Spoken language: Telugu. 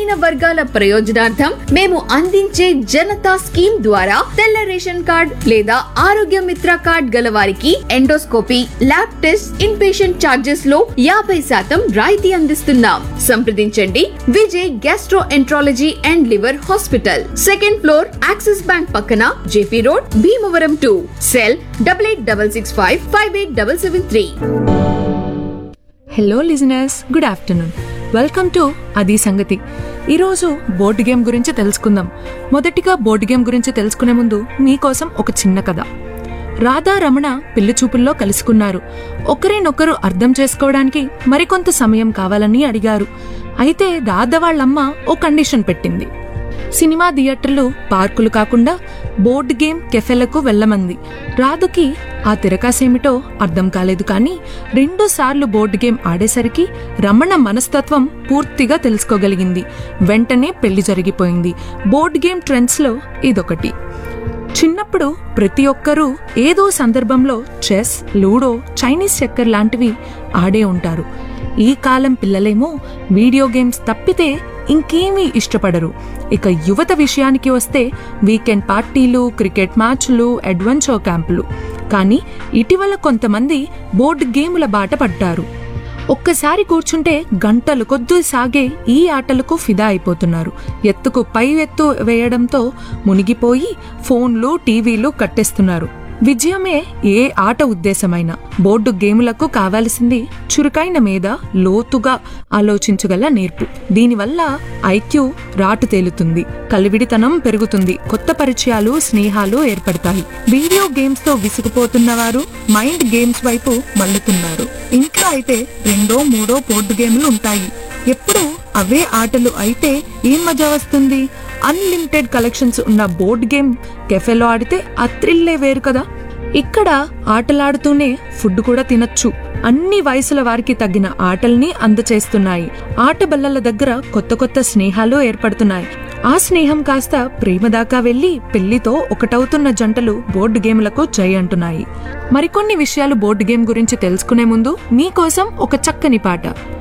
బలహీన వర్గాల ప్రయోజనార్థం మేము అందించే జనతా స్కీమ్ ద్వారా తెల్ల రేషన్ కార్డ్ లేదా ఆరోగ్య మిత్ర కార్డ్ గల వారికి endoscopy lab test in patient charges లో యాభై శాతం రాయితీ అందిస్తున్నాం సంప్రదించండి Vijay gastroenterology and liver hospital second floor Axis bank పక్కన JP road Bhimavaram two cell double eight double six five five eight double seven three hello listeners good afternoon welcome to అది సంగతి ఈరోజు బోర్డు గేమ్ గురించి తెలుసుకుందాం మొదటిగా బోర్డు గేమ్ గురించి తెలుసుకునే ముందు మీకోసం ఒక చిన్న కథ రాధా రమణ పిల్లి చూపుల్లో కలుసుకున్నారు ఒకరినొకరు అర్థం చేసుకోవడానికి మరికొంత సమయం కావాలని అడిగారు అయితే రాధ వాళ్ళమ్మ ఓ కండిషన్ పెట్టింది సినిమా థియేటర్లు పార్కులు కాకుండా బోర్డు గేమ్ కెఫెలకు వెళ్ళమంది రాధకి ఆ తిరకాసేమిటో అర్థం కాలేదు కానీ రెండు సార్లు బోర్డు గేమ్ ఆడేసరికి రమణ మనస్తత్వం పూర్తిగా తెలుసుకోగలిగింది వెంటనే పెళ్లి జరిగిపోయింది బోర్డు గేమ్ ట్రెండ్స్లో ఇదొకటి చిన్నప్పుడు ప్రతి ఒక్కరూ ఏదో సందర్భంలో చెస్ లూడో చైనీస్ చక్కర్ లాంటివి ఆడే ఉంటారు ఈ కాలం పిల్లలేమో వీడియో గేమ్స్ తప్పితే ఇంకేమీ ఇష్టపడరు ఇక యువత విషయానికి వస్తే వీకెండ్ పార్టీలు క్రికెట్ మ్యాచ్లు అడ్వెంచర్ క్యాంపులు కానీ ఇటీవల కొంతమంది బోర్డు గేముల బాట పడ్డారు ఒక్కసారి కూర్చుంటే గంటలు కొద్ది సాగే ఈ ఆటలకు ఫిదా అయిపోతున్నారు ఎత్తుకు పై ఎత్తు వేయడంతో మునిగిపోయి ఫోన్లు టీవీలు కట్టేస్తున్నారు విజయమే ఏ ఆట ఉద్దేశమైన బోర్డు గేములకు కావాల్సింది చురుకైన మీద లోతుగా ఆలోచించగల నేర్పు దీనివల్ల ఐక్యూ రాటు తేలుతుంది కలివిడితనం పెరుగుతుంది కొత్త పరిచయాలు స్నేహాలు ఏర్పడతాయి వీడియో గేమ్స్ తో విసిగిపోతున్న వారు మైండ్ గేమ్స్ వైపు మళ్ళుతున్నారు ఇంట్లో అయితే రెండో మూడో బోర్డు గేమ్లు ఉంటాయి ఎప్పుడు అవే ఆటలు అయితే ఏం మజా వస్తుంది అన్లిమిటెడ్ కలెక్షన్స్ ఉన్న బోర్డ్ గేమ్ కెఫేలో ఆడితే ఆ థ్రిల్లే వేరు కదా ఇక్కడ ఆటలాడుతూనే ఫుడ్ కూడా తినొచ్చు అన్ని వయసుల వారికి తగ్గిన ఆటల్ని అందచేస్తున్నాయి ఆట బల్లల దగ్గర కొత్త కొత్త స్నేహాలు ఏర్పడుతున్నాయి ఆ స్నేహం కాస్త ప్రేమ దాకా వెళ్లి పెళ్లితో ఒకటవుతున్న జంటలు బోర్డు గేమ్లకు జై అంటున్నాయి మరికొన్ని విషయాలు బోర్డు గేమ్ గురించి తెలుసుకునే ముందు మీకోసం ఒక చక్కని పాట